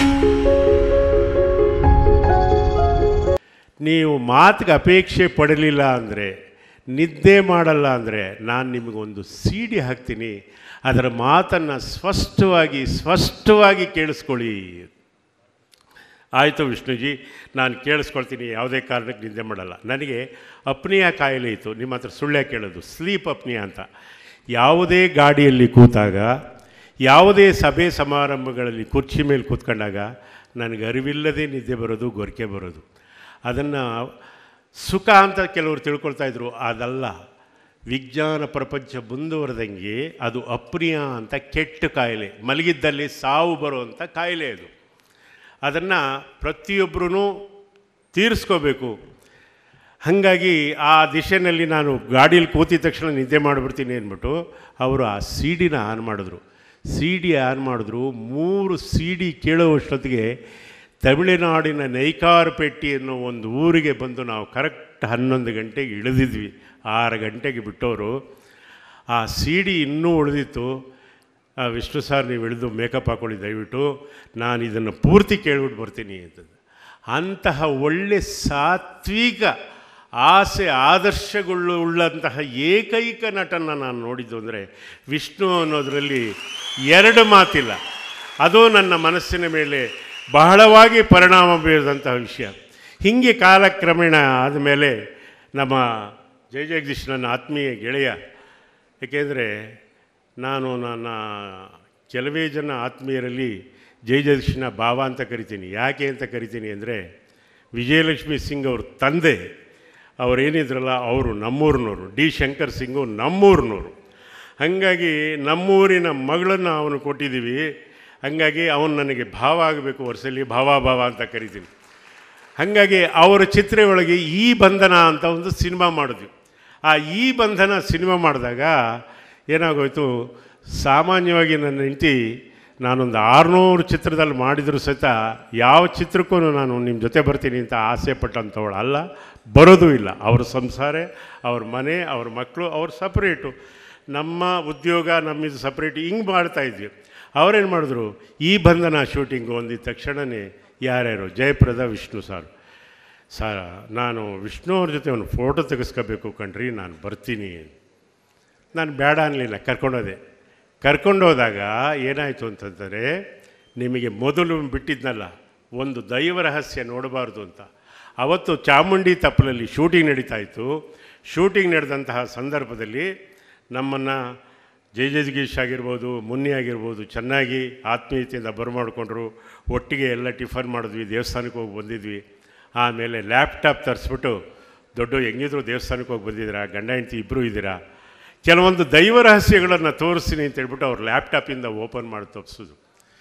ನೀವು ಮಾತಿಗೆ ಅಪೇಕ್ಷೆ ಪಡಲಿಲ್ಲ ಅಂದರೆ ನಿದ್ದೆ ಮಾಡಲ್ಲ ಅಂದರೆ ನಾನು ನಿಮಗೊಂದು ಸಿ ಡಿ ಹಾಕ್ತೀನಿ ಅದರ ಮಾತನ್ನು ಸ್ಪಷ್ಟವಾಗಿ ಸ್ಪಷ್ಟವಾಗಿ ಕೇಳಿಸ್ಕೊಳ್ಳಿ ಆಯಿತು ವಿಷ್ಣುಜಿ ನಾನು ಕೇಳಿಸ್ಕೊಳ್ತೀನಿ ಯಾವುದೇ ಕಾರಣಕ್ಕೆ ನಿದ್ದೆ ಮಾಡಲ್ಲ ನನಗೆ ಅಪ್ನಿಯ ಕಾಯಿಲೆ ಇತ್ತು ನಿಮ್ಮ ಹತ್ರ ಸುಳ್ಳೆ ಕೇಳೋದು ಸ್ಲೀಪ್ ಅಪ್ನಿಯ ಅಂತ ಯಾವುದೇ ಗಾಡಿಯಲ್ಲಿ ಕೂತಾಗ ಯಾವುದೇ ಸಭೆ ಸಮಾರಂಭಗಳಲ್ಲಿ ಕುರ್ಚಿ ಮೇಲೆ ಕೂತ್ಕೊಂಡಾಗ ನನಗೆ ಅರಿವಿಲ್ಲದೆ ನಿದ್ದೆ ಬರೋದು ಗೊರಕೆ ಬರೋದು ಅದನ್ನು ಸುಖ ಅಂತ ಕೆಲವರು ತಿಳ್ಕೊಳ್ತಾ ಇದ್ರು ಅದಲ್ಲ ವಿಜ್ಞಾನ ಪ್ರಪಂಚ ಮುಂದುವರೆದಂಗೆ ಅದು ಅಪ್ರಿಯ ಅಂತ ಕೆಟ್ಟ ಕಾಯಿಲೆ ಮಲಗಿದ್ದಲ್ಲಿ ಸಾವು ಬರುವಂಥ ಕಾಯಿಲೆ ಅದು ಅದನ್ನು ಪ್ರತಿಯೊಬ್ಬರೂ ತೀರಿಸ್ಕೋಬೇಕು ಹಾಗಾಗಿ ಆ ದಿಶೆಯಲ್ಲಿ ನಾನು ಗಾಡೀಲಿ ಕೂತಿದ ತಕ್ಷಣ ನಿದ್ದೆ ಮಾಡಿಬಿಡ್ತೀನಿ ಅಂದ್ಬಿಟ್ಟು ಅವರು ಆ ಸಿ ಡಿನ ಆನ್ ಮಾಡಿದ್ರು ಸಿ ಡಿ ಆನ್ ಮಾಡಿದ್ರು ಮೂರು ಸಿ ಡಿ ಕೇಳುವಷ್ಟೊತ್ತಿಗೆ ತಮಿಳುನಾಡಿನ ನೈಕಾರಪೇಟೆ ಅನ್ನೋ ಒಂದು ಊರಿಗೆ ಬಂದು ನಾವು ಕರೆಕ್ಟ್ ಹನ್ನೊಂದು ಗಂಟೆಗೆ ಇಳಿದಿದ್ವಿ ಆರು ಗಂಟೆಗೆ ಬಿಟ್ಟವರು ಆ ಸಿ ಡಿ ಇನ್ನೂ ಉಳಿದಿತ್ತು ಆ ವಿಷ್ಣು ಸರ್ ನೀವು ಇಳಿದು ಮೇಕಪ್ ಹಾಕೊಳ್ಳಿ ದಯವಿಟ್ಟು ನಾನು ಇದನ್ನು ಪೂರ್ತಿ ಕೇಳ್ಬಿಟ್ಟು ಬರ್ತೀನಿ ಅಂತಂದು ಅಂತಹ ಒಳ್ಳೆ ಸಾತ್ವಿಕ ಆಸೆ ಆದರ್ಶಗಳು ಉಳ್ಳಂತಹ ಏಕೈಕ ನಟನ ನಾನು ನೋಡಿದ್ದು ಅಂದರೆ ವಿಷ್ಣು ಅನ್ನೋದರಲ್ಲಿ ಎರಡು ಮಾತಿಲ್ಲ ಅದು ನನ್ನ ಮನಸ್ಸಿನ ಮೇಲೆ ಬಹಳವಾಗಿ ಪರಿಣಾಮ ಬೀರಿದಂತಹ ವಿಷಯ ಹೀಗೆ ಕಾಲಕ್ರಮೇಣ ಆದಮೇಲೆ ನಮ್ಮ ಜಯ ಜಗದೀಶ್ ನನ್ನ ಆತ್ಮೀಯ ಗೆಳೆಯ ಏಕೆಂದರೆ ನಾನು ನನ್ನ ಕೆಲವೇ ಜನ ಆತ್ಮೀಯರಲ್ಲಿ ಜಯ ಜಗದೀಶನ ಭಾವ ಅಂತ ಕರಿತೀನಿ ಯಾಕೆ ಅಂತ ಕರಿತೀನಿ ಅಂದರೆ ವಿಜಯಲಕ್ಷ್ಮಿ ಸಿಂಗ್ ಅವ್ರ ತಂದೆ ಅವರೇನಿದ್ರಲ್ಲ ಅವರು ನಮ್ಮೂರಿನವರು ಡಿ ಶಂಕರ್ ಸಿಂಗು ನಮ್ಮೂರಿನವರು ಹಾಗಾಗಿ ನಮ್ಮೂರಿನ ಮಗಳನ್ನು ಅವನು ಕೊಟ್ಟಿದ್ದೀವಿ ಹಾಗಾಗಿ ಅವನು ನನಗೆ ಭಾವ ಆಗಬೇಕು ವರ್ಷದಲ್ಲಿ ಭಾವ ಭಾವ ಅಂತ ಕರಿತೀನಿ ಹಾಗಾಗಿ ಅವರ ಚಿತ್ರ ಒಳಗೆ ಈ ಬಂಧನ ಅಂತ ಒಂದು ಸಿನಿಮಾ ಮಾಡಿದ್ವಿ ಆ ಈ ಬಂಧನ ಸಿನಿಮಾ ಮಾಡಿದಾಗ ಏನಾಗೋಯ್ತು ಸಾಮಾನ್ಯವಾಗಿ ನನ್ನ ಹೆಂಡತಿ ನಾನೊಂದು ಆರುನೂರು ಚಿತ್ರದಲ್ಲಿ ಮಾಡಿದರೂ ಸಹಿತ ಯಾವ ಚಿತ್ರಕ್ಕೂ ನಾನು ನಿಮ್ಮ ಜೊತೆ ಬರ್ತೀನಿ ಅಂತ ಆಸೆ ಪಟ್ಟಂಥವಳು ಅಲ್ಲ ಬರೋದು ಇಲ್ಲ ಅವ್ರ ಸಂಸಾರ ಅವ್ರ ಮನೆ ಅವ್ರ ಮಕ್ಕಳು ಅವ್ರ ಸಪ್ರೇಟು ನಮ್ಮ ಉದ್ಯೋಗ ನಮ್ಮಿದು ಸಪ್ರೇಟ್ ಹಿಂಗೆ ಮಾಡ್ತಾಯಿದ್ವಿ ಅವರೇನು ಮಾಡಿದ್ರು ಈ ಬಂಧನ ಶೂಟಿಂಗು ಒಂದಿದ ತಕ್ಷಣವೇ ಯಾರ್ಯಾರು ಜಯಪ್ರದ ವಿಷ್ಣು ಸಾರ್ ಸರ್ ನಾನು ವಿಷ್ಣು ಅವ್ರ ಜೊತೆ ಒಂದು ಫೋಟೋ ತೆಗೆಸ್ಕೋಬೇಕು ಕಣ್ರಿ ನಾನು ಬರ್ತೀನಿ ನಾನು ಬೇಡ ಅನ್ನಲಿಲ್ಲ ಕರ್ಕೊಂಡೋದೆ ಕರ್ಕೊಂಡೋದಾಗ ಏನಾಯಿತು ಅಂತಂದರೆ ನಿಮಗೆ ಮೊದಲು ಬಿಟ್ಟಿದ್ನಲ್ಲ ಒಂದು ದೈವ ರಹಸ್ಯ ನೋಡಬಾರ್ದು ಅಂತ ಅವತ್ತು ಚಾಮುಂಡಿ ತಪ್ಪಲಲ್ಲಿ ಶೂಟಿಂಗ್ ನಡೀತಾ ಇತ್ತು ಶೂಟಿಂಗ್ ನಡೆದಂತಹ ಸಂದರ್ಭದಲ್ಲಿ ನಮ್ಮನ್ನು ಜೈ ಜಗದೀಶ್ ಆಗಿರ್ಬೋದು ಮುನ್ನಿ ಆಗಿರ್ಬೋದು ಚೆನ್ನಾಗಿ ಆತ್ಮೀಯತೆಯಿಂದ ಬರಮಾಡಿಕೊಂಡ್ರು ಒಟ್ಟಿಗೆ ಎಲ್ಲ ಟಿಫನ್ ಮಾಡಿದ್ವಿ ದೇವಸ್ಥಾನಕ್ಕೆ ಹೋಗಿ ಬಂದಿದ್ವಿ ಆಮೇಲೆ ಲ್ಯಾಪ್ಟಾಪ್ ತರಿಸ್ಬಿಟ್ಟು ದೊಡ್ಡ ಹೆಂಗಿದ್ರು ದೇವಸ್ಥಾನಕ್ಕೆ ಹೋಗಿ ಬಂದಿದ್ದೀರಾ ಗಂಡ ಹೆಂಡತಿ ಇಬ್ಬರು ಇದ್ದೀರಾ ಕೆಲವೊಂದು ದೈವ ರಹಸ್ಯಗಳನ್ನು ತೋರಿಸ್ತೀನಿ ಅಂತ ಹೇಳ್ಬಿಟ್ಟು ಅವ್ರ ಲ್ಯಾಪ್ಟಾಪಿಂದ ಓಪನ್ ಮಾಡಿ ತೋರಿಸೋದು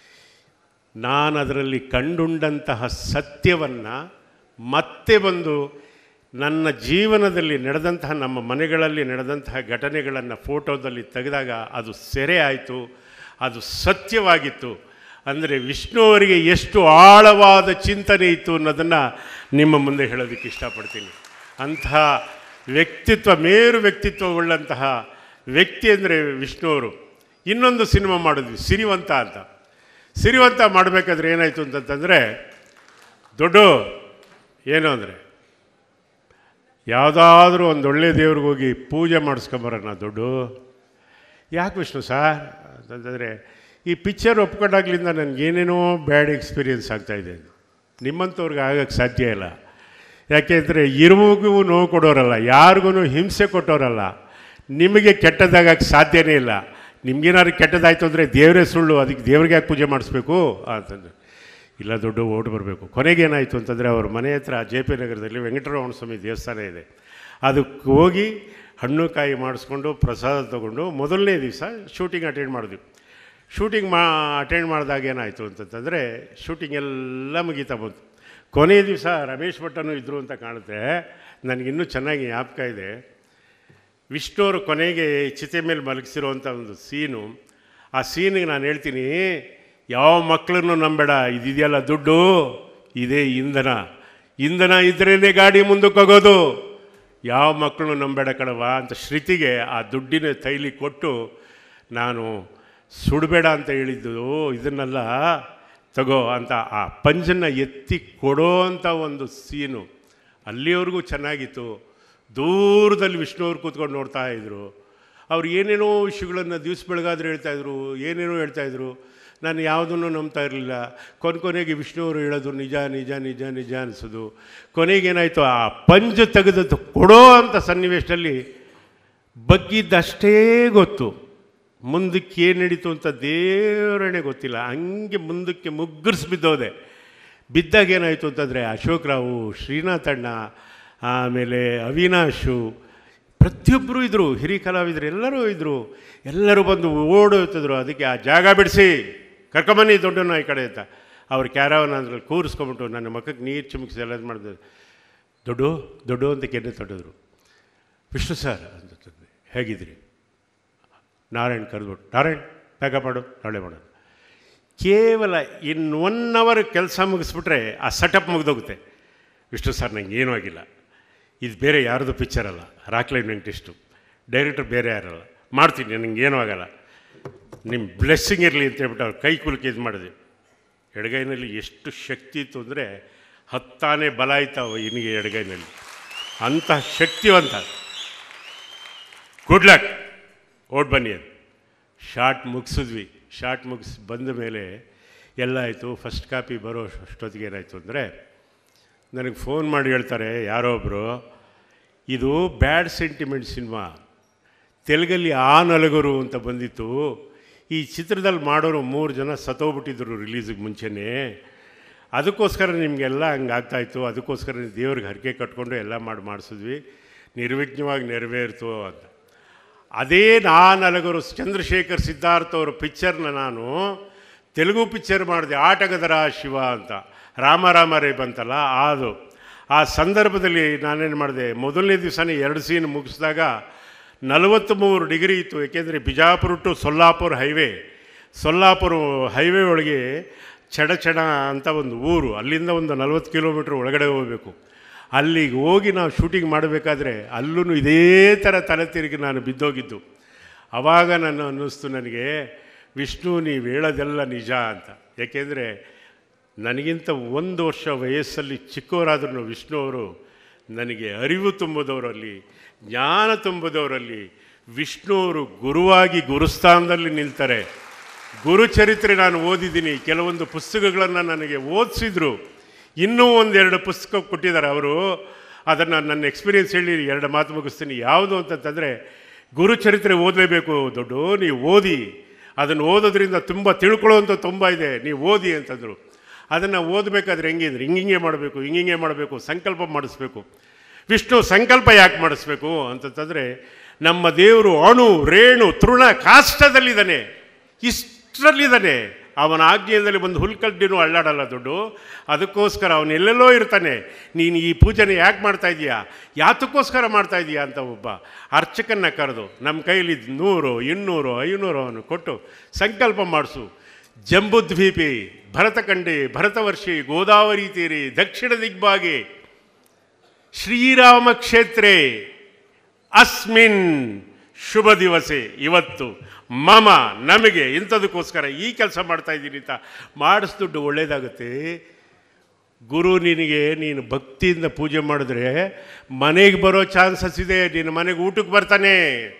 ನಾನು ಅದರಲ್ಲಿ ಕಂಡುಂಡಂತಹ ಸತ್ಯವನ್ನು ಮತ್ತೆ ಬಂದು ನನ್ನ ಜೀವನದಲ್ಲಿ ನಡೆದಂತಹ ನಮ್ಮ ಮನೆಗಳಲ್ಲಿ ನಡೆದಂತಹ ಘಟನೆಗಳನ್ನು ಫೋಟೋದಲ್ಲಿ ತೆಗೆದಾಗ ಅದು ಸೆರೆ ಆಯಿತು ಅದು ಸತ್ಯವಾಗಿತ್ತು ಅಂದರೆ ವಿಷ್ಣು ಅವರಿಗೆ ಎಷ್ಟು ಆಳವಾದ ಚಿಂತನೆ ಇತ್ತು ಅನ್ನೋದನ್ನು ನಿಮ್ಮ ಮುಂದೆ ಹೇಳೋದಕ್ಕೆ ಇಷ್ಟಪಡ್ತೀನಿ ಅಂತಹ ವ್ಯಕ್ತಿತ್ವ ಮೇರು ವ್ಯಕ್ತಿತ್ವವುಳ್ಳಂತಹ ವ್ಯಕ್ತಿ ಅಂದರೆ ವಿಷ್ಣು ಅವರು ಇನ್ನೊಂದು ಸಿನಿಮಾ ಮಾಡಿದ್ವಿ ಸಿರಿವಂತ ಅಂತ ಸಿರಿವಂತ ಮಾಡಬೇಕಾದ್ರೆ ಏನಾಯಿತು ಅಂತಂತಂದರೆ ದೊಡ್ಡ ಏನು ಅಂದರೆ ಯಾವುದಾದ್ರೂ ಒಂದು ಒಳ್ಳೆ ದೇವ್ರಿಗೆ ಹೋಗಿ ಪೂಜೆ ಮಾಡಿಸ್ಕೊಂಬರೋಣ ದೊಡ್ಡ ಯಾಕೆ ವಿಷ್ಣು ಸಾರ್ ಅಂತಂದರೆ ಈ ಪಿಕ್ಚರ್ ಒಪ್ಕೊಂಡಾಗ್ಲಿಂದ ನನಗೇನೇನೋ ಬ್ಯಾಡ್ ಎಕ್ಸ್ಪೀರಿಯನ್ಸ್ ಆಗ್ತಾಯಿದೆ ನಿಮ್ಮಂಥವ್ರಿಗೆ ಆಗಕ್ಕೆ ಸಾಧ್ಯ ಇಲ್ಲ ಯಾಕೆಂದರೆ ಇರುವಿಗೂ ನೋವು ಕೊಡೋರಲ್ಲ ಯಾರಿಗೂ ಹಿಂಸೆ ಕೊಟ್ಟೋರಲ್ಲ ನಿಮಗೆ ಕೆಟ್ಟದಾಗಕ್ಕೆ ಸಾಧ್ಯನೇ ಇಲ್ಲ ನಿಮ್ಗೇನಾದ್ರು ಕೆಟ್ಟದಾಯ್ತು ಅಂದರೆ ದೇವರೇ ಸುಳ್ಳು ಅದಕ್ಕೆ ದೇವ್ರಿಗೆ ಯಾಕೆ ಪೂಜೆ ಮಾಡಿಸ್ಬೇಕು ಅಂತಂದು ಇಲ್ಲ ದೊಡ್ಡ ಓಟ್ ಬರಬೇಕು ಕೊನೆಗೇನಾಯಿತು ಅಂತಂದರೆ ಅವ್ರ ಮನೆ ಹತ್ರ ಜೆ ಪಿ ನಗರದಲ್ಲಿ ವೆಂಕಟರಮಣ ಸ್ವಾಮಿ ದೇವಸ್ಥಾನ ಇದೆ ಅದಕ್ಕೆ ಹೋಗಿ ಹಣ್ಣು ಕಾಯಿ ಮಾಡಿಸ್ಕೊಂಡು ಪ್ರಸಾದ ತೊಗೊಂಡು ಮೊದಲನೇ ದಿವಸ ಶೂಟಿಂಗ್ ಅಟೆಂಡ್ ಮಾಡಿದ್ವಿ ಶೂಟಿಂಗ್ ಮಾ ಅಟೆಂಡ್ ಮಾಡಿದಾಗ ಏನಾಯಿತು ಅಂತಂತಂದರೆ ಶೂಟಿಂಗ್ ಎಲ್ಲ ಮುಗೀತಾ ಬಂತು ಕೊನೆಯ ದಿವಸ ರಮೇಶ್ ಭಟ್ಟನೂ ಇದ್ದರು ಅಂತ ಕಾಣುತ್ತೆ ನನಗಿನ್ನೂ ಚೆನ್ನಾಗಿ ಜ್ಞಾಪಕ ಇದೆ ವಿಷ್ಣುವರು ಕೊನೆಗೆ ಚಿತೆ ಮೇಲೆ ಮಲಗಿಸಿರುವಂಥ ಒಂದು ಸೀನು ಆ ಸೀನಿಗೆ ನಾನು ಹೇಳ್ತೀನಿ ಯಾವ ಮಕ್ಕಳನ್ನು ನಂಬೇಡ ಇದಿದೆಯಲ್ಲ ದುಡ್ಡು ಇದೇ ಇಂಧನ ಇಂಧನ ಇದ್ರೇ ಗಾಡಿ ಮುಂದಕ್ಕೆ ಹೋಗೋದು ಯಾವ ಮಕ್ಕಳನ್ನು ನಂಬೇಡ ಕಣವ ಅಂತ ಶ್ರುತಿಗೆ ಆ ದುಡ್ಡಿನ ತೈಲಿ ಕೊಟ್ಟು ನಾನು ಸುಡಬೇಡ ಅಂತ ಹೇಳಿದ್ದು ಇದನ್ನೆಲ್ಲ ತಗೋ ಅಂತ ಆ ಪಂಜನ್ನು ಎತ್ತಿ ಕೊಡೋ ಅಂಥ ಒಂದು ಸೀನು ಅಲ್ಲಿವರೆಗೂ ಚೆನ್ನಾಗಿತ್ತು ದೂರದಲ್ಲಿ ವಿಷ್ಣುವ್ರು ಕೂತ್ಕೊಂಡು ನೋಡ್ತಾ ಇದ್ರು ಅವ್ರು ಏನೇನೋ ವಿಷಯಗಳನ್ನು ದಿವಸ ಬೆಳಗಾದ್ರೆ ಹೇಳ್ತಾಯಿದ್ರು ಏನೇನೋ ಹೇಳ್ತಾಯಿದ್ರು ನಾನು ಯಾವುದನ್ನು ನಂಬ್ತಾ ಇರಲಿಲ್ಲ ಕೊನೆ ಕೊನೆಗೆ ವಿಷ್ಣುವರು ಹೇಳೋದು ನಿಜ ನಿಜ ನಿಜ ನಿಜ ಅನಿಸೋದು ಕೊನೆಗೇನಾಯಿತು ಆ ಪಂಜು ತೆಗೆದದ್ದು ಕೊಡೋ ಅಂಥ ಸನ್ನಿವೇಶದಲ್ಲಿ ಬಗ್ಗಿದ್ದಷ್ಟೇ ಗೊತ್ತು ಮುಂದಕ್ಕೆ ಏನು ನಡೀತು ಅಂತ ದೇವರಣೆ ಗೊತ್ತಿಲ್ಲ ಹಂಗೆ ಮುಂದಕ್ಕೆ ಮುಗ್ಗರಿಸಿ ಬಿದ್ದೋದೆ ಬಿದ್ದಾಗ ಏನಾಯಿತು ಅಂತಂದರೆ ಅಶೋಕ್ ರಾವು ಶ್ರೀನಾಥ್ ಅಣ್ಣ ಆಮೇಲೆ ಅವಿನಾಶು ಪ್ರತಿಯೊಬ್ಬರು ಇದ್ದರು ಹಿರಿಯ ಕಲಾವಿದರು ಎಲ್ಲರೂ ಇದ್ದರು ಎಲ್ಲರೂ ಬಂದು ಓಡೋಗ್ತಿದ್ರು ಅದಕ್ಕೆ ಆ ಜಾಗ ಬಿಡಿಸಿ ಕರ್ಕೊಂಬನ್ನಿ ದೊಡ್ಡನ ಈ ಕಡೆ ಅಂತ ಅವ್ರು ಕ್ಯಾರವನ್ ಅದ್ರಲ್ಲಿ ಕೂರಿಸ್ಕೊಂಬಿಟ್ಟು ನನ್ನ ಮಕ್ಕಕ್ಕೆ ನೀರು ಚಿಮುಕಿಸಿ ಎಲ್ಲ ಇದು ಮಾಡಿದ್ರು ದೊಡ್ಡ ದೊಡ್ಡ ಅಂತ ಕೆನ್ನೆ ತೊಡೆದ್ರು ವಿಷ್ಣು ಸರ್ ಅಂತ ತಂದೆ ಹೇಗಿದ್ದೀರಿ ನಾರಾಯಣ್ ಕರೆದ್ಬಿಟ್ಟು ನಾರಾಯಣ್ ಪ್ಯಾಕಪ್ ಮಾಡು ನಾಳೆ ಮಾಡೋಣ ಕೇವಲ ಇನ್ ಒನ್ ಅವರ್ ಕೆಲಸ ಮುಗಿಸ್ಬಿಟ್ರೆ ಆ ಸೆಟಪ್ ಮುಗಿದೋಗುತ್ತೆ ವಿಷ್ಣು ಸರ್ ನಂಗೆ ಏನೂ ಆಗಿಲ್ಲ ಇದು ಬೇರೆ ಯಾರ್ದು ಪಿಕ್ಚರ್ ಅಲ್ಲ ರಾಕ್ಲೈನ್ ವೆಂಕಟೇಶ್ಟು ಡೈರೆಕ್ಟರ್ ಬೇರೆ ಯಾರಲ್ಲ ಮಾಡ್ತೀನಿ ನನಗೆ ಏನೂ ಆಗಲ್ಲ ನಿಮ್ಮ ಬ್ಲೆಸ್ಸಿಂಗ್ ಇರಲಿ ಅಂತ ಹೇಳ್ಬಿಟ್ಟು ಅವ್ರು ಕೈ ಕುಲುಕಿ ಇದು ಮಾಡಿದ್ವಿ ಎಡಗೈನಲ್ಲಿ ಎಷ್ಟು ಶಕ್ತಿ ಇತ್ತು ಅಂದರೆ ಹತ್ತಾನೇ ಬಲ ಆಯ್ತಾವ ಇನಿಗೆ ಎಡಗೈನಲ್ಲಿ ಅಂತಹ ಶಕ್ತಿವಂತ ಗುಡ್ ಲಕ್ ಓಡ್ ಬನ್ನಿ ಅದು ಶಾರ್ಟ್ ಮುಗಿಸಿದ್ವಿ ಶಾರ್ಟ್ ಮುಗಿಸಿ ಬಂದ ಮೇಲೆ ಎಲ್ಲ ಆಯಿತು ಫಸ್ಟ್ ಕಾಪಿ ಬರೋ ಅಷ್ಟೊತ್ತಿಗೆ ಏನಾಯಿತು ಅಂದರೆ ನನಗೆ ಫೋನ್ ಮಾಡಿ ಹೇಳ್ತಾರೆ ಯಾರೋ ಒಬ್ಬರು ಇದು ಬ್ಯಾಡ್ ಸೆಂಟಿಮೆಂಟ್ ಸಿನಿಮಾ ತೆಲುಗಲ್ಲಿ ಆ ನಲಗರು ಅಂತ ಬಂದಿತ್ತು ಈ ಚಿತ್ರದಲ್ಲಿ ಮಾಡೋರು ಮೂರು ಜನ ಸತ್ತೋಗ್ಬಿಟ್ಟಿದ್ರು ರಿಲೀಸಿಗೆ ಮುಂಚೆನೇ ಅದಕ್ಕೋಸ್ಕರ ನಿಮಗೆಲ್ಲ ಹಂಗೆ ಆಗ್ತಾಯಿತ್ತು ಅದಕ್ಕೋಸ್ಕರ ದೇವ್ರಿಗೆ ಹರಕೆ ಕಟ್ಕೊಂಡು ಎಲ್ಲ ಮಾಡಿ ಮಾಡಿಸಿದ್ವಿ ನಿರ್ವಿಘ್ನವಾಗಿ ನೆರವೇರಿತು ಅಂತ ಅದೇ ನಾನಲಗರು ಚಂದ್ರಶೇಖರ್ ಸಿದ್ಧಾರ್ಥ ಅವರ ಪಿಕ್ಚರ್ನ ನಾನು ತೆಲುಗು ಪಿಕ್ಚರ್ ಮಾಡಿದೆ ಆಟಗದರ ಶಿವ ಅಂತ ರಾಮ ರಾಮ ರೇ ಬಂತಲ್ಲ ಅದು ಆ ಸಂದರ್ಭದಲ್ಲಿ ನಾನೇನು ಮಾಡಿದೆ ಮೊದಲನೇ ದಿವಸನೇ ಎರಡು ಸೀನ್ ಮುಗಿಸಿದಾಗ ನಲವತ್ತ್ಮೂರು ಡಿಗ್ರಿ ಇತ್ತು ಏಕೆಂದರೆ Bijapur to Solapur highway Solapur highway ಒಳಗೆ ಚಡಚಣ ಅಂತ ಒಂದು ಊರು ಅಲ್ಲಿಂದ ಒಂದು ನಲ್ವತ್ತು ಕಿಲೋಮೀಟ್ರ್ ಒಳಗಡೆ ಹೋಗಬೇಕು ಅಲ್ಲಿಗೆ ಹೋಗಿ ನಾವು ಶೂಟಿಂಗ್ ಮಾಡಬೇಕಾದ್ರೆ ಅಲ್ಲೂ ಇದೇ ಥರ ತಲೆ ತಿರುಗಿ ನಾನು ಬಿದ್ದೋಗಿದ್ದು ಆವಾಗ ನಾನು ಅನ್ನಿಸ್ತು ನನಗೆ ವಿಷ್ಣು ನೀವು ಹೇಳೋದೆಲ್ಲ ನಿಜ ಅಂತ ಯಾಕೆಂದರೆ ನನಗಿಂತ ಒಂದು ವರ್ಷ ವಯಸ್ಸಲ್ಲಿ ಚಿಕ್ಕವರಾದ್ರೂ ವಿಷ್ಣು ಅವರು ನನಗೆ ಅರಿವು ತುಂಬಿದವರಲ್ಲಿ ಜ್ಞಾನ ತುಂಬಿದವರಲ್ಲಿ ವಿಷ್ಣು ಅವರು ಗುರುವಾಗಿ ಗುರುಸ್ಥಾನದಲ್ಲಿ ನಿಲ್ತಾರೆ ಗುರುಚರಿತ್ರೆ ನಾನು ಓದಿದ್ದೀನಿ ಕೆಲವೊಂದು ಪುಸ್ತಕಗಳನ್ನು ನನಗೆ ಓದಿಸಿದ್ರು ಇನ್ನೂ ಒಂದೆರಡು ಪುಸ್ತಕ ಕೊಟ್ಟಿದ್ದಾರೆ ಅವರು ಅದನ್ನು ನನ್ನ ಎಕ್ಸ್ಪೀರಿಯನ್ಸ್ ಹೇಳಿ ಎರಡು ಮಾತು ಮುಗಿಸ್ತೀನಿ ಯಾವುದು ಅಂತಂತಂದರೆ ಗುರುಚರಿತ್ರೆ ಓದಲೇಬೇಕು ದೊಡ್ಡ ನೀವು ಓದಿ ಅದನ್ನು ಓದೋದ್ರಿಂದ ತುಂಬ ತಿಳ್ಕೊಳ್ಳೋವಂಥ ತುಂಬ ಇದೆ ನೀವು ಓದಿ ಅಂತಂದರು ಅದನ್ನು ಓದಬೇಕಾದ್ರೆ ಹೆಂಗಿದ್ರೆ ಹಿಂಗಿಂಗೆ ಮಾಡಬೇಕು ಹಿಂಗಿಂಗೆ ಮಾಡಬೇಕು ಸಂಕಲ್ಪ ಮಾಡಿಸ್ಬೇಕು ವಿಷ್ಣು ಸಂಕಲ್ಪ ಯಾಕೆ ಮಾಡಿಸ್ಬೇಕು ಅಂತಂತಂದರೆ ನಮ್ಮ ದೇವರು ಅಣು ರೇಣು ತೃಣ ಕಾಷ್ಟದಲ್ಲಿದ್ದಾನೆ ಇಷ್ಟರಲ್ಲಿದ್ದಾನೆ ಅವನ ಆಜ್ಞೆಯಲ್ಲಿ ಒಂದು ಹುಲ್ಕಡ್ಡಿನೂ ಅಳ್ಳಾಡಲ್ಲ ದುಡ್ಡು ಅದಕ್ಕೋಸ್ಕರ ಅವನು ಎಲ್ಲೆಲ್ಲೋ ಇರ್ತಾನೆ ನೀನು ಈ ಪೂಜೆನ ಯಾಕೆ ಮಾಡ್ತಾ ಇದೀಯಾ ಯಾತಕ್ಕೋಸ್ಕರ ಮಾಡ್ತಾ ಇದೀಯಾ ಅಂತ ಒಬ್ಬ ಅರ್ಚಕನ್ನ ಕರೆದು ನಮ್ಮ ಕೈಲಿ ನೂರು ಇನ್ನೂರು ಐನೂರು ಅವನು ಕೊಟ್ಟು ಸಂಕಲ್ಪ ಮಾಡಿಸು ಜಂಬುದ್ವೀಪಿ ಭರತಖಂಡಿ ಭರತವರ್ಷಿ ಗೋದಾವರಿ ತೀರಿ ದಕ್ಷಿಣ ದಿಗ್ಭಾಗಿ ಶ್ರೀರಾಮ ಕ್ಷೇತ್ರೇ ಅಸ್ಮಿನ್ ಶುಭ ದಿವಸೆ ಇವತ್ತು ಮಮ ನಮಗೆ ಇಂಥದಕ್ಕೋಸ್ಕರ ಈ ಕೆಲಸ ಮಾಡ್ತಾ ಇದ್ದೀನಿ ಅಂತ ಮಾಡಿಸ್ದುಡ್ಡು ಒಳ್ಳೇದಾಗುತ್ತೆ ಗುರು ನಿನಗೆ ನೀನು ಭಕ್ತಿಯಿಂದ ಪೂಜೆ ಮಾಡಿದ್ರೆ ಮನೆಗೆ ಬರೋ ಚಾನ್ಸಸ್ ಇದೆ ನಿನ್ನ ಮನೆಗೆ ಊಟಕ್ಕೆ ಬರ್ತಾನೆ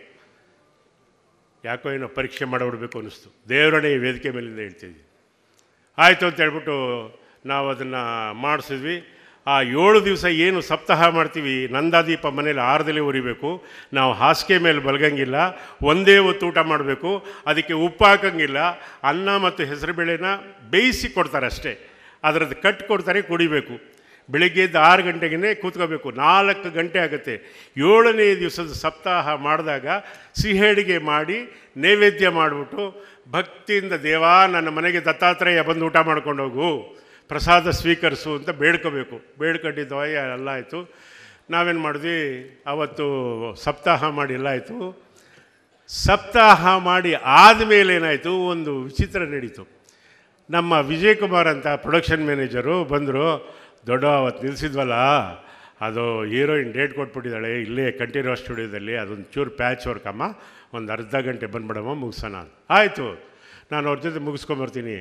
ಯಾಕೋ ಏನೋ ಪರೀಕ್ಷೆ ಮಾಡಿಬಿಡ್ಬೇಕು ಅನ್ನಿಸ್ತು ದೇವರಣೆ ಈ ವೇದಿಕೆ ಮೇಲಿಂದ ಹೇಳ್ತಿದ್ವಿ ಆಯಿತು ಅಂತ ಹೇಳ್ಬಿಟ್ಟು ನಾವು ಅದನ್ನು ಮಾಡಿಸಿದ್ವಿ ಆ ಏಳು ದಿವಸ ಏನು ಸಪ್ತಾಹ ಮಾಡ್ತೀವಿ ನಂದಾದೀಪ ಮನೇಲಿ ಆರದಲ್ಲಿ ಉರಿಬೇಕು ನಾವು ಹಾಸಿಗೆ ಮೇಲೆ ಬಲಗಂಗಿಲ್ಲ ಒಂದೇ ಹೊತ್ತು ಊಟ ಮಾಡಬೇಕು ಅದಕ್ಕೆ ಉಪ್ಪು ಹಾಕಂಗಿಲ್ಲ ಅನ್ನ ಮತ್ತು ಹೆಸರುಬೇಳೆನ ಬೇಯಿಸಿ ಕೊಡ್ತಾರೆ ಅಷ್ಟೇ ಅದರದ್ದು ಕಟ್ ಕೊಡ್ತಾರೆ ಕುಡಿಬೇಕು ಬೆಳಿಗ್ಗೆ ಎದ್ದು ಆರು ಗಂಟೆಗೆ ಕೂತ್ಕೋಬೇಕು ನಾಲ್ಕು ಗಂಟೆ ಆಗುತ್ತೆ ಏಳನೇ ದಿವಸದ ಸಪ್ತಾಹ ಮಾಡಿದಾಗ ಸಿಹಿ ಅಡಿಗೆ ಮಾಡಿ ನೈವೇದ್ಯ ಮಾಡಿಬಿಟ್ಟು ಭಕ್ತಿಯಿಂದ ದೇವಾ ನನ್ನ ಮನೆಗೆ ದತ್ತಾತ್ರೇಯ ಬಂದು ಊಟ ಮಾಡ್ಕೊಂಡು ಹೋಗು ಪ್ರಸಾದ ಸ್ವೀಕರಿಸು ಅಂತ ಬೇಡ್ಕೋಬೇಕು ಬೇಡ್ಕೊಂಡಿದ್ದು ಎಲ್ಲ ಆಯಿತು ನಾವೇನು ಮಾಡಿದ್ವಿ ಅವತ್ತು ಸಪ್ತಾಹ ಮಾಡಿ ಎಲ್ಲ ಆಯಿತು ಸಪ್ತಾಹ ಮಾಡಿ ಆದಮೇಲೆ ಏನಾಯಿತು ಒಂದು ವಿಚಿತ್ರ ನಡೀತು ನಮ್ಮ ವಿಜಯ್ ಕುಮಾರ್ ಅಂತ ಪ್ರೊಡಕ್ಷನ್ ಮ್ಯಾನೇಜರು ಬಂದರು ದೊಡ್ಡ ಅವತ್ತು ನಿಲ್ಲಿಸಿದ್ವಲ್ಲ ಅದು ಹೀರೋಯಿನ್ ಡೇಟ್ ಕೊಟ್ಬಿಟ್ಟಿದ್ದಾಳೆ ಇಲ್ಲೇ ಕಂಟಿನ್ಯೂಸ್ ಸ್ಟುಡಿಯೋದಲ್ಲಿ ಅದೊಂದು ಚೂರು ಪ್ಯಾಚ್ ವರ್ಕ್ ಅಮ್ಮ ಒಂದು ಅರ್ಧ ಗಂಟೆ ಬಂದ್ಬಿಡಮ್ಮ ಮುಗಿಸೋಣ ಅಂತ ಆಯಿತು ನಾನು ಅವ್ರ ಜೊತೆ ಮುಗಿಸ್ಕೊಂಬರ್ತೀನಿ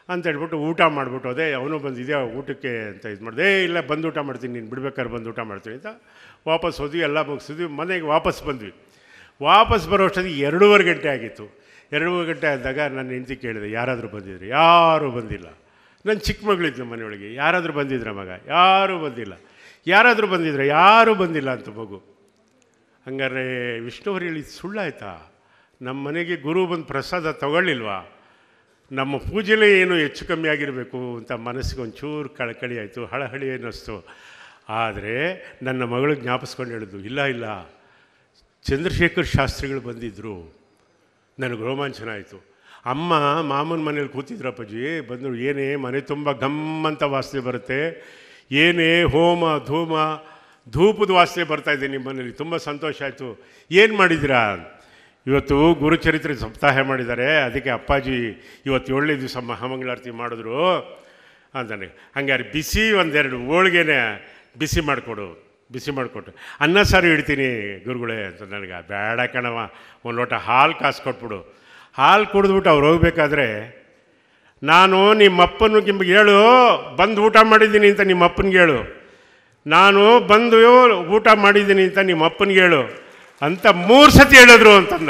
ಅಂತ ಹೇಳ್ಬಿಟ್ಟು ಊಟ ಮಾಡಿಬಿಟ್ಟು ಅದೇ ಅವನು ಬಂದಿದ್ಯಾ ಊಟಕ್ಕೆ ಅಂತ ಇದು ಮಾಡಿದೆ ಏ ಇಲ್ಲ ಬಂದು ಊಟ ಮಾಡ್ತೀನಿ ನೀನು ಬಿಡ್ಬೇಕಾದ್ರೆ ಬಂದು ಊಟ ಮಾಡ್ತೀನಿ ಅಂತ ವಾಪಸ್ ಹೋದ್ವಿ ಎಲ್ಲ ಮುಗಿಸಿದ್ವಿ ಮನೆಗೆ ವಾಪಸ್ ಬಂದ್ವಿ ವಾಪಸ್ ಬರೋ ಅಷ್ಟೊತ್ತಿಗೆ ಎರಡೂವರೆ ಗಂಟೆ ಆಗಿತ್ತು ಎರಡೂವರೆ ಗಂಟೆ ಆದಾಗ ನನ್ನ ಹೆಂಡತಿ ಕೇಳಿದೆ ಯಾರಾದರೂ ಬಂದಿದ್ರು ಯಾರೂ ಬಂದಿಲ್ಲ ನನ್ನ ಚಿಕ್ಕ ಮಗಳಿದ್ಲು ಮನೆಯೊಳಗೆ ಯಾರಾದರೂ ಬಂದಿದ್ರ ಮಗ ಯಾರೂ ಬಂದಿಲ್ಲ ಯಾರಾದರೂ ಬಂದಿದ್ರೆ ಯಾರೂ ಬಂದಿಲ್ಲ ಅಂತ ಮಗು ಹಂಗಾರೆ ವಿಷ್ಣುವರು ಹೇಳಿದ ಸುಳ್ಳಾಯ್ತಾ ನಮ್ಮ ಮನೆಗೆ ಗುರು ಬಂದು ಪ್ರಸಾದ ತಗೊಳ್ಳಿಲ್ವಾ ನಮ್ಮ ಪೂಜೆಲೇ ಏನು ಹೆಚ್ಚು ಕಮ್ಮಿ ಆಗಿರಬೇಕು ಅಂತ ಮನಸ್ಸಿಗೆ ಒಂಚೂರು ಕಳಕಳಿ ಆಯಿತು ಹಳಹಳಿ ಅನ್ನಿಸ್ತು ಆದರೆ ನನ್ನ ಮಗಳು ಜ್ಞಾಪಿಸ್ಕೊಂಡು ಹೇಳಿದ್ದು ಇಲ್ಲ ಇಲ್ಲ ಚಂದ್ರಶೇಖರ್ ಶಾಸ್ತ್ರಿಗಳು ಬಂದಿದ್ದರು ನನಗೆ ರೋಮಾಂಚನ ಆಯಿತು ಅಮ್ಮ ಮಾಮನ ಮನೇಲಿ ಕೂತಿದ್ರಪ್ಪಾಜಿ ಬಂದರು ಏನೇ ಮನೆ ತುಂಬ ಗಮ್ಮಂತ ವಾಸನೆ ಬರುತ್ತೆ ಏನೇ ಹೋಮ ಧೂಮ ಧೂಪದ ವಾಸನೆ ಬರ್ತಾ ಇದೆ ನಿಮ್ಮ ಮನೇಲಿ ತುಂಬ ಸಂತೋಷ ಆಯಿತು ಏನು ಮಾಡಿದ್ದೀರಾ ಇವತ್ತು ಗುರುಚರಿತ್ರೆ ಸಪ್ತಾಹ ಮಾಡಿದ್ದಾರೆ ಅದಕ್ಕೆ ಅಪ್ಪಾಜಿ ಇವತ್ತು ಏಳನೇ ದಿವಸ ಮಹಾಮಂಗಳಾರತಿ ಮಾಡಿದ್ರು ಅಂತಾನೆ ಹಂಗಾರೆ ಬಿಸಿ ಒಂದೆರಡು ಹೋಳ್ಗೆನೆ ಬಿಸಿ ಮಾಡಿಕೊಡು ಬಿಸಿ ಮಾಡಿಕೊಟ್ಟು ಅನ್ನ ಸಾರು ಇಡ್ತೀನಿ ಗುರುಗಳೇ ಅಂತ ನನಗೆ ಬೇಡ ಕಣವ ಒಂದು ಲೋಟ ಹಾಲು ಕಾಸು ಕೊಟ್ಬಿಡು ಹಾಲು ಕುಡಿದ್ಬಿಟ್ಟು ಅವ್ರು ಹೋಗ್ಬೇಕಾದ್ರೆ ನಾನು ನಿಮ್ಮಪ್ಪನ ನಿಮ್ಗೆ ಹೇಳು ಬಂದು ಊಟ ಮಾಡಿದ್ದೀನಿ ಅಂತ ನಿಮ್ಮ ಅಪ್ಪನಿಗೆ ಹೇಳು ನಾನು ಬಂದು ಊಟ ಮಾಡಿದ್ದೀನಿ ಅಂತ ನಿಮ್ಮ ಅಪ್ಪನಿಗೆ ಹೇಳು ಅಂತ ಮೂರು ಸತಿ ಹೇಳಿದ್ರು ಅಂತಂದ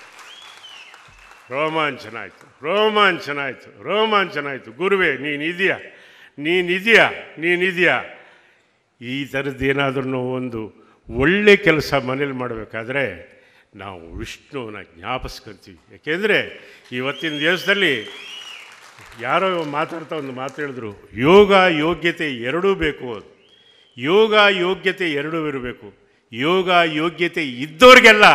ರೋಮಾಂಚನ ಆಯಿತು ರೋಮಾಂಚನ ಆಯಿತು ರೋಮಾಂಚನ ಆಯಿತು ಗುರುವೇ ನೀನಿದೆಯಾ ನೀನಿದೆಯಾ ನೀನಿದೆಯಾ ಈ ಥರದ್ದೇನಾದ್ರೂ ಒಂದು ಒಳ್ಳೆ ಕೆಲಸ ಮನೇಲಿ ಮಾಡಬೇಕಾದ್ರೆ ನಾವು ವಿಷ್ಣುವನ್ನ ಜ್ಞಾಪಿಸ್ಕೊತೀವಿ ಯಾಕೆಂದರೆ ಇವತ್ತಿನ ದಿವಸದಲ್ಲಿ ಯಾರೋ ಮಾತಾಡ್ತಾ ಒಂದು ಮಾತು ಹೇಳಿದ್ರು ಯೋಗ ಯೋಗ್ಯತೆ ಎರಡೂ ಬೇಕು ಅದು ಯೋಗ ಯೋಗ್ಯತೆ ಎರಡೂ ಇರಬೇಕು ಯೋಗ ಯೋಗ್ಯತೆ ಇದ್ದವ್ರಿಗೆಲ್ಲ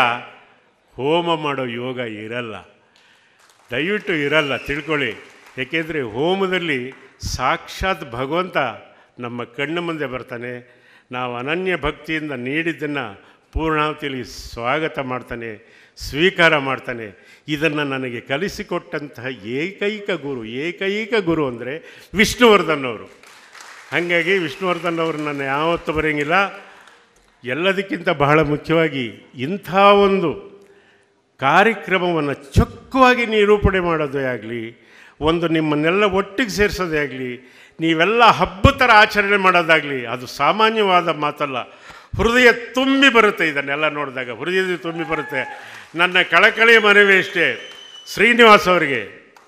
ಹೋಮ ಮಾಡೋ ಯೋಗ ಇರಲ್ಲ ದಯವಿಟ್ಟು ಇರಲ್ಲ ತಿಳ್ಕೊಳ್ಳಿ ಏಕೆಂದರೆ ಹೋಮದಲ್ಲಿ ಸಾಕ್ಷಾತ್ ಭಗವಂತ ನಮ್ಮ ಕಣ್ಣು ಮುಂದೆ ಬರ್ತಾನೆ ನಾವು ಅನನ್ಯ ಭಕ್ತಿಯಿಂದ ನೀಡಿದ್ದನ್ನು ಪೂರ್ಣಾವತಿಯಲ್ಲಿ ಸ್ವಾಗತ ಮಾಡ್ತಾನೆ ಸ್ವೀಕಾರ ಮಾಡ್ತಾನೆ ಇದನ್ನು ನನಗೆ ಕಲಿಸಿಕೊಟ್ಟಂತಹ ಏಕೈಕ ಗುರು ಏಕೈಕ ಗುರು ಅಂದರೆ ವಿಷ್ಣುವರ್ಧನ್ ಅವರು ಹಾಗಾಗಿ ವಿಷ್ಣುವರ್ಧನ್ ಅವರು ನನ್ನ ಯಾವತ್ತೂ ಬರೆಯಂಗಿಲ್ಲ ಎಲ್ಲದಕ್ಕಿಂತ ಬಹಳ ಮುಖ್ಯವಾಗಿ ಇಂಥ ಒಂದು ಕಾರ್ಯಕ್ರಮವನ್ನು ಚೊಕ್ಕವಾಗಿ ನಿರೂಪಣೆ ಮಾಡೋದೇ ಆಗಲಿ ಒಂದು ನಿಮ್ಮನ್ನೆಲ್ಲ ಒಟ್ಟಿಗೆ ಸೇರಿಸೋದೇ ಆಗಲಿ ನೀವೆಲ್ಲ ಹಬ್ಬ ಥರ ಆಚರಣೆ ಮಾಡೋದಾಗಲಿ ಅದು ಸಾಮಾನ್ಯವಾದ ಮಾತಲ್ಲ ಹೃದಯ ತುಂಬಿ ಬರುತ್ತೆ ಇದನ್ನೆಲ್ಲ ನೋಡಿದಾಗ ಹೃದಯದ ತುಂಬಿ ಬರುತ್ತೆ ನನ್ನ ಕಳಕಳಿಯ ಮನವಿ ಅಷ್ಟೇ ಶ್ರೀನಿವಾಸ್ ಅವರಿಗೆ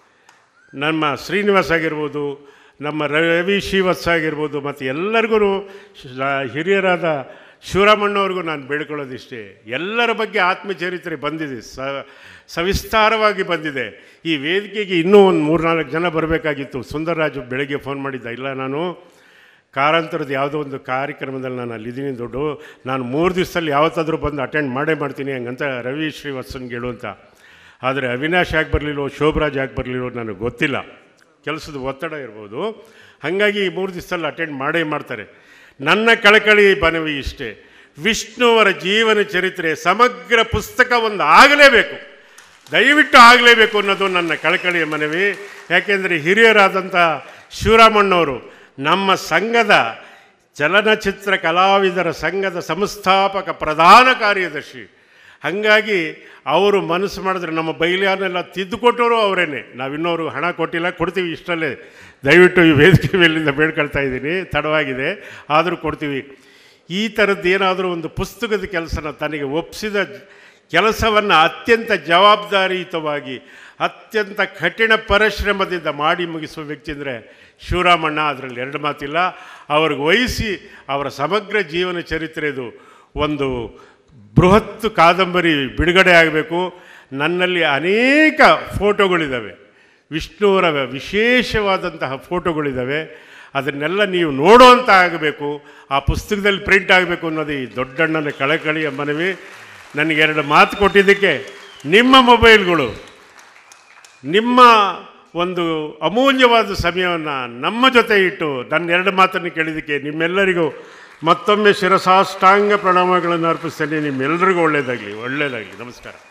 ನಮ್ಮ ಶ್ರೀನಿವಾಸ್ ಆಗಿರ್ಬೋದು ನಮ್ಮ ರವಿ ಶ್ರೀವತ್ಸ ಆಗಿರ್ಬೋದು ಮತ್ತು ಎಲ್ಲರಿಗೂ ಹಿರಿಯರಾದ ಶಿವರಾಮಣ್ಣವ್ರಿಗೂ ನಾನು ಬೇಡ್ಕೊಳ್ಳೋದಿಷ್ಟೇ ಎಲ್ಲರ ಬಗ್ಗೆ ಆತ್ಮಚರಿತ್ರೆ ಬಂದಿದೆ ಸ ಸವಿಸ್ತಾರವಾಗಿ ಬಂದಿದೆ ಈ ವೇದಿಕೆಗೆ ಇನ್ನೂ ಒಂದು ಮೂರ್ನಾಲ್ಕು ಜನ ಬರಬೇಕಾಗಿತ್ತು ಸುಂದರರಾಜು ಬೆಳಗ್ಗೆ ಫೋನ್ ಮಾಡಿದ್ದ ಇಲ್ಲ ನಾನು ಕಾರಂತರದ ಯಾವುದೋ ಒಂದು ಕಾರ್ಯಕ್ರಮದಲ್ಲಿ ನಾನು ಅಲ್ಲಿದ್ದೀನಿ ದೊಡ್ಡ ನಾನು ಮೂರು ದಿವಸದಲ್ಲಿ ಯಾವತ್ತಾದರೂ ಬಂದು ಅಟೆಂಡ್ ಮಾಡೇ ಮಾಡ್ತೀನಿ ಹಂಗಂತ ರವಿ ಶ್ರೀವತ್ಸನ್ಗೆ ಹೇಳು ಅಂತ ಆದರೆ ಅವಿನಾಶ್ ಯಾಕೆ ಬರಲಿಲ್ಲೋ ಶೋಭರಾಜ್ ಯಾಕೆ ಬರಲಿಲ್ಲೋ ನನಗೆ ಗೊತ್ತಿಲ್ಲ ಕೆಲಸದ ಒತ್ತಡ ಇರ್ಬೋದು ಹಾಗಾಗಿ ಈ ಮೂರು ದಿವಸದಲ್ಲಿ ಅಟೆಂಡ್ ಮಾಡೇ ಮಾಡ್ತಾರೆ ನನ್ನ ಕಳಕಳಿ ಮನವಿ ಇಷ್ಟೇ ವಿಷ್ಣುವರ ಜೀವನ ಚರಿತ್ರೆ ಸಮಗ್ರ ಪುಸ್ತಕ ಒಂದು ಆಗಲೇಬೇಕು ದಯವಿಟ್ಟು ಆಗಲೇಬೇಕು ಅನ್ನೋದು ನನ್ನ ಕಳಕಳಿಯ ಮನವಿ ಯಾಕೆಂದರೆ ಹಿರಿಯರಾದಂಥ ಶಿವರಾಮಣ್ಣವರು ನಮ್ಮ ಸಂಘದ ಚಲನಚಿತ್ರ ಕಲಾವಿದರ ಸಂಘದ ಸಂಸ್ಥಾಪಕ ಪ್ರಧಾನ ಕಾರ್ಯದರ್ಶಿ ಹಾಗಾಗಿ ಅವರು ಮನಸ್ಸು ಮಾಡಿದ್ರೆ ನಮ್ಮ ಬೈಲಿಯಾನೆಲ್ಲ ತಿದ್ದುಕೊಟ್ಟವರು ಅವರೇನೆ ನಾವಿನ್ನವರು ಹಣ ಕೊಟ್ಟಿಲ್ಲ ಕೊಡ್ತೀವಿ ಇಷ್ಟಲ್ಲೇ ದಯವಿಟ್ಟು ಈ ವೇದಿಕೆ ಮೇಲಿಂದ ಬೇಡ್ಕೊಳ್ತಾ ಇದ್ದೀನಿ ತಡವಾಗಿದೆ ಆದರೂ ಕೊಡ್ತೀವಿ ಈ ಥರದ್ದು ಏನಾದರೂ ಒಂದು ಪುಸ್ತಕದ ಕೆಲಸನ ತನಗೆ ಒಪ್ಪಿಸಿದ ಕೆಲಸವನ್ನು ಅತ್ಯಂತ ಜವಾಬ್ದಾರಿಯುತವಾಗಿ ಅತ್ಯಂತ ಕಠಿಣ ಪರಿಶ್ರಮದಿಂದ ಮಾಡಿ ಮುಗಿಸುವ ವ್ಯಕ್ತಿ ಅಂದರೆ ಶಿವರಾಮಣ್ಣ ಅದರಲ್ಲಿ ಎರಡು ಮಾತಿಲ್ಲ ಅವ್ರಿಗೆ ವಹಿಸಿ ಅವರ ಸಮಗ್ರ ಜೀವನ ಚರಿತ್ರೆದು ಒಂದು ಬೃಹತ್ ಕಾದಂಬರಿ ಬಿಡುಗಡೆ ಆಗಬೇಕು ನನ್ನಲ್ಲಿ ಅನೇಕ ಫೋಟೋಗಳಿದ್ದಾವೆ ವಿಷ್ಣುವರ ವಿಶೇಷವಾದಂತಹ ಫೋಟೋಗಳಿದ್ದಾವೆ ಅದನ್ನೆಲ್ಲ ನೀವು ನೋಡುವಂತ ಆಗಬೇಕು ಆ ಪುಸ್ತಕದಲ್ಲಿ ಪ್ರಿಂಟ್ ಆಗಬೇಕು ಅನ್ನೋದು ಈ ದೊಡ್ಡಣ್ಣನ ಕಳಕಳಿಯ ಮನವಿ ನನಗೆ ಎರಡು ಮಾತು ಕೊಟ್ಟಿದ್ದಕ್ಕೆ ನಿಮ್ಮ ಮೊಬೈಲ್ಗಳು ನಿಮ್ಮ ಒಂದು ಅಮೂಲ್ಯವಾದ ಸಮಯವನ್ನು ನಮ್ಮ ಜೊತೆ ಇಟ್ಟು ನನ್ನ ಎರಡು ಮಾತನ್ನು ಕೇಳಿದ್ದಕ್ಕೆ ನಿಮ್ಮೆಲ್ಲರಿಗೂ ಮತ್ತೊಮ್ಮೆ ಶಿರಸಾಷ್ಟಾಂಗ ಪ್ರಣಾಮಗಳನ್ನು ಅರ್ಪಿಸ್ತೇನೆ ನಿಮ್ಮೆಲ್ಲರಿಗೂ ಒಳ್ಳೆಯದಾಗಲಿ ಒಳ್ಳೆಯದಾಗಲಿ ನಮಸ್ಕಾರ